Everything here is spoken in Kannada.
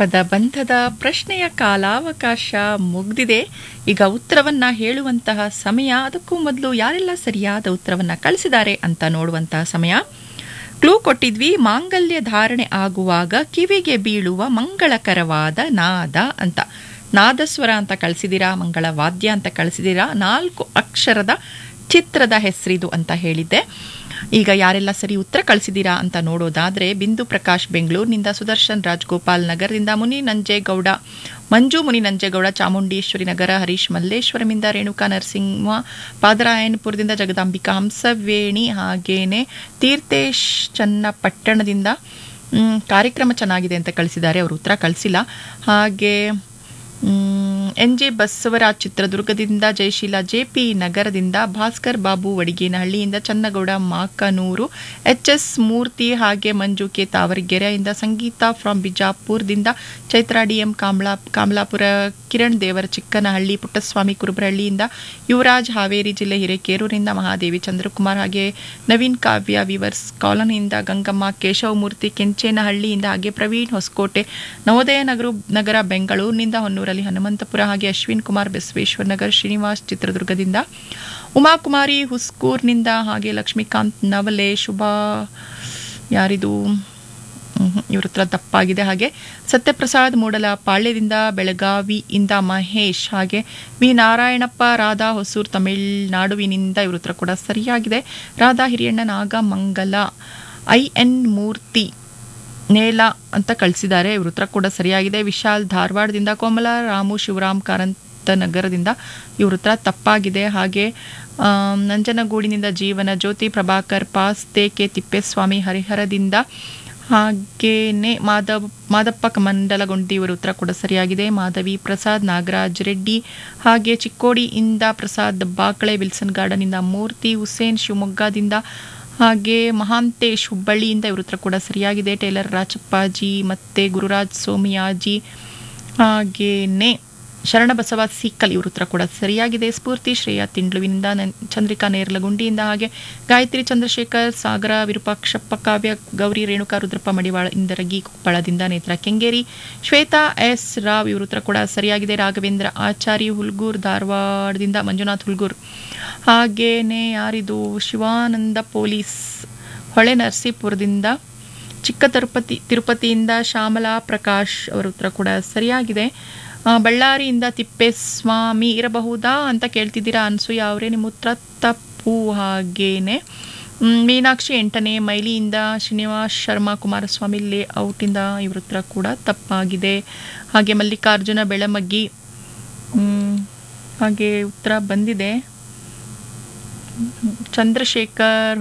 ಪದಬಂಧದ ಪ್ರಶ್ನೆಯ ಕಾಲಾವಕಾಶ ಮುಗ್ದಿದೆ ಈಗ ಉತ್ತರವನ್ನ ಹೇಳುವಂತಹ ಸಮಯ ಅದಕ್ಕೂ ಮೊದಲು ಯಾರೆಲ್ಲ ಸರಿಯಾದ ಉತ್ತರವನ್ನ ಕಳಿಸಿದ್ದಾರೆ ಅಂತ ನೋಡುವಂತಹ ಸಮಯ ಕ್ಲೂ ಕೊಟ್ಟಿದ್ವಿ ಮಾಂಗಲ್ಯ ಧಾರಣೆ ಆಗುವಾಗ ಕಿವಿಗೆ ಬೀಳುವ ಮಂಗಳಕರವಾದ ನಾದ ಅಂತ ನಾದಸ್ವರ ಅಂತ ಕಳಿಸಿದ್ದೀರಾ ಮಂಗಳ ವಾದ್ಯ ಅಂತ ಕಳಿಸಿದ್ದೀರಾ ನಾಲ್ಕು ಅಕ್ಷರದ ಚಿತ್ರದ ಹೆಸರಿದು ಅಂತ ಹೇಳಿದ್ದೆ ಈಗ ಯಾರೆಲ್ಲ ಸರಿ ಉತ್ತರ ಕಳಿಸಿದ್ದೀರಾ ಅಂತ ನೋಡೋದಾದ್ರೆ ಬಿಂದು ಪ್ರಕಾಶ್ ಬೆಂಗಳೂರಿನಿಂದ ಸುದರ್ಶನ್ ರಾಜ್ಗೋಪಾಲ್ ನಗರದಿಂದ ಮುನಿ ನಂಜೇಗೌಡ ಮಂಜು ಮುನಿ ನಂಜೇಗೌಡ ಚಾಮುಂಡೇಶ್ವರಿ ನಗರ ಹರೀಶ್ ಮಲ್ಲೇಶ್ವರಮಿಂದ ರೇಣುಕಾ ನರಸಿಂಹ ಪಾದರಾಯನಪುರದಿಂದ ಜಗದಾಂಬಿಕಾ ಹಂಸವೇಣಿ ಹಾಗೇನೆ ತೀರ್ಥೇಶ್ ಚನ್ನಪಟ್ಟಣದಿಂದ ಮ್, ಕಾರ್ಯಕ್ರಮ ಚೆನ್ನಾಗಿದೆ ಅಂತ ಕಳಿಸಿದ್ದಾರೆ ಅವರು ಉತ್ತರ ಕಳಿಸಿಲ್ಲ ಹಾಗೆ ಎನ್ ಜೆ ಬಸವರಾಜ್ ಚಿತ್ರದುರ್ಗದಿಂದ ಜಯಶೀಲ ಜೆಪಿ ನಗರದಿಂದ ಭಾಸ್ಕರ್ ಬಾಬು ವಡಿಗೇನಹಳ್ಳಿಯಿಂದ ಚನ್ನಗೌಡ ಮಾಕನೂರು ಎಚ್ ಎಸ್ ಮೂರ್ತಿ ಹಾಗೆ ಮಂಜು ಕೆ ತಾವರಗೆರೆಯಿಂದ ಸಂಗೀತ ಫ್ರಮ್ ಬಿಜಾಪುರದಿಂದ ಚೈತ್ರ ಡಿ ಎಂ ಕಾಮ್ಲಾ ಕಾಮಲಾಪುರ ಕಿರಣ್ ದೇವರ ಚಿಕ್ಕನಹಳ್ಳಿ ಪುಟ್ಟಸ್ವಾಮಿ ಕುರುಬರಹಳ್ಳಿಯಿಂದ ಯುವರಾಜ್ ಹಾವೇರಿ ಜಿಲ್ಲೆ ಹಿರೇಕೇರೂರಿನಿಂದ ಮಹಾದೇವಿ ಚಂದ್ರಕುಮಾರ್ ಹಾಗೆ ನವೀನ್ ಕಾವ್ಯ ವಿವರ್ಸ್ ಕಾಲೋನಿಯಿಂದ ಗಂಗಮ್ಮ ಕೇಶವಮೂರ್ತಿ ಕೆಂಚೇನಹಳ್ಳಿಯಿಂದ ಹಾಗೆ ಪ್ರವೀಣ್ ಹೊಸಕೋಟೆ ನವೋದಯ ನಗರ ನಗರ ಬೆಂಗಳೂರಿನಿಂದ ಹೊನ್ನೂರಲ್ಲಿ ಹನುಮಂತಪುರ ಹಾಗೆ ಅಶ್ವಿನ್ ಕುಮಾರ್ ಬಸವೇಶ್ವರ ನಗರ್ ಶ್ರೀನಿವಾಸ್ ಚಿತ್ರದುರ್ಗದಿಂದ ಉಮಾಕುಮಾರಿ ಹುಸ್ಕೂರ್ನಿಂದ ಹಾಗೆ ಲಕ್ಷ್ಮೀಕಾಂತ್ ನವಲೆ ಶುಭಾ ಯಾರಿದು ಇವ್ರ ಹತ್ರ ತಪ್ಪಾಗಿದೆ ಹಾಗೆ ಸತ್ಯಪ್ರಸಾದ್ ಮೂಡಲ ಪಾಳ್ಯದಿಂದ ಬೆಳಗಾವಿಯಿಂದ ಮಹೇಶ್ ಹಾಗೆ ವಿ ನಾರಾಯಣಪ್ಪ ರಾಧಾ ಹೊಸೂರ್ ತಮಿಳ್ನಾಡುವಿನಿಂದ ಇವ್ರ ಹತ್ರ ಕೂಡ ಸರಿಯಾಗಿದೆ ರಾಧಾ ಹಿರಿಯಣ್ಣ ನಾಗಮಂಗಲ ಐ ಎನ್ ಮೂರ್ತಿ ನೇಲ ಅಂತ ಕಳಿಸಿದ್ದಾರೆ ಇವ್ರ ಉತ್ತರ ಕೂಡ ಸರಿಯಾಗಿದೆ ವಿಶಾಲ್ ಧಾರವಾಡದಿಂದ ಕೋಮಲ ರಾಮು ಶಿವರಾಮ್ ಕಾರಂತ ನಗರದಿಂದ ಇವ್ರ ಉತ್ತರ ತಪ್ಪಾಗಿದೆ ಹಾಗೆ ಆಮ್, ನಂಜನಗೂಡಿನಿಂದ ಜೀವನ ಜ್ಯೋತಿ ಪ್ರಭಾಕರ್ ಪಾಸ್ ಕೆ ತಿಪ್ಪೇಸ್ವಾಮಿ ಹರಿಹರದಿಂದ ಹಾಗೇನೆ ಮಾಧವ್ ಮಾದಪ್ಪ ಮಂಡಲಗೊಂಡಿ ಇವರ ಉತ್ತರ ಕೂಡ ಸರಿಯಾಗಿದೆ ಮಾಧವಿ ಪ್ರಸಾದ್ ನಾಗರಾಜ್ ರೆಡ್ಡಿ ಹಾಗೆ ಚಿಕ್ಕೋಡಿಯಿಂದ ಪ್ರಸಾದ್ ಬಾಕಳೆ ವಿಲ್ಸನ್ ಗಾರ್ಡನ್ನಿಂದ ಮೂರ್ತಿ ಹುಸೇನ್ ಶಿವಮೊಗ್ಗದಿಂದ ಹಾಗೆ ಮಹಾಂತೇಶ್ ಹುಬ್ಬಳ್ಳಿಯಿಂದ ಇವ್ರ ಉತ್ತರ ಕೂಡ ಸರಿಯಾಗಿದೆ ಟೇಲರ್ ರಾಚಪ್ಪಾಜಿ ಮತ್ತೆ ಗುರುರಾಜ್ ಸೋಮಿಯಾಜಿ ಹಾಗೇನೆ ಶರಣಬಸವ ಸಿಕ್ಕಲ್ ಇವ್ರ ಉತ್ತರ ಕೂಡ ಸರಿಯಾಗಿದೆ ಸ್ಫೂರ್ತಿ ಶ್ರೇಯಾ ತಿಂಡ್ಲುವಿನಿಂದ ನನ್- ಚಂದ್ರಿಕಾ ನೇರ್ಲಗುಂಡಿಯಿಂದ ಹಾಗೆ ಗಾಯತ್ರಿ ಚಂದ್ರಶೇಖರ್ ಸಾಗರ ವಿರೂಪಾಕ್ಷಪ್ಪ ಕಾವ್ಯ ಗೌರಿ ರೇಣುಕಾ ರುದ್ರಪ್ಪ ಮಡಿವಾಳ ಇಂದರಗಿ ಕೊಪ್ಪಳದಿಂದ ನೇತ್ರ ಕೆಂಗೇರಿ ಶ್ವೇತಾ ಎಸ್ ರಾವ್ ಇವ್ರ ಉತ್ತರ ಕೂಡ ಸರಿಯಾಗಿದೆ ರಾಘವೇಂದ್ರ ಆಚಾರಿ ಹುಲ್ಗೂರ್ ಧಾರವಾಡದಿಂದ ಮಂಜುನಾಥ್ ಹುಲ್ಗೂರ್ ಹಾಗೇನೆ ಯಾರಿದು ಶಿವಾನಂದ ಪೊಲೀಸ್ ಹೊಳೆ ನರಸೀಪುರದಿಂದ ಚಿಕ್ಕ ತಿರುಪತಿ ತಿರುಪತಿಯಿಂದ ಶ್ಯಾಮಲಾ ಪ್ರಕಾಶ್ ಅವರ ಉತ್ತರ ಕೂಡ ಸರಿಯಾಗಿದೆ ಆ, ಬಳ್ಳಾರಿಯಿಂದ ತಿಪ್ಪೇಸ್ವಾಮಿ ಇರಬಹುದಾ ಅಂತ ಕೇಳ್ತಿದ್ದೀರಾ ಅನ್ಸೂಯ ಅವರೇ ನಿಮ್ಮ ಉತ್ತರ ತಪ್ಪು ಹಾಗೇನೆ ಮ್, ಮೀನಾಕ್ಷಿ ಎಂಟನೇ ಮೈಲಿಯಿಂದ ಶ್ರೀನಿವಾಸ್ ಶರ್ಮಾ ಕುಮಾರಸ್ವಾಮಿ ಲೇಔಟಿಂದ ಇವ್ರ ಉತ್ತರ ಕೂಡ ತಪ್ಪಾಗಿದೆ ಹಾಗೆ ಮಲ್ಲಿಕಾರ್ಜುನ ಬೆಳಮಗ್ಗಿ ಮ್, ಹಾಗೆ ಉತ್ತರ ಬಂದಿದೆ ಚಂದ್ರಶೇಖರ್